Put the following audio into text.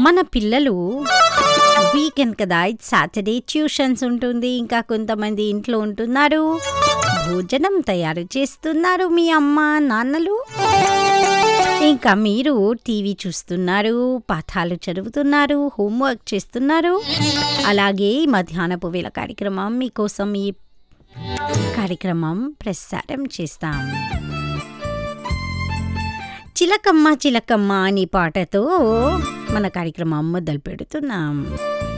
మన పిల్లలు వీకెండ్ కదా ఇది సాటర్డే ట్యూషన్స్ ఉంటుంది ఇంకా కొంతమంది ఇంట్లో ఉంటున్నారు భోజనం తయారు చేస్తున్నారు మీ అమ్మ నాన్నలు ఇంకా మీరు టీవీ చూస్తున్నారు పాఠాలు చదువుతున్నారు హోంవర్క్ చేస్తున్నారు అలాగే ఈ మధ్యాహ్నపు వేళ కార్యక్రమం మీకోసం ఈ కార్యక్రమం ప్రసారం చేస్తాం చిలకమ్మ చిలకమ్మ అనే పాటతో మన కార్యక్రమం మొదలు పెడుతున్నాం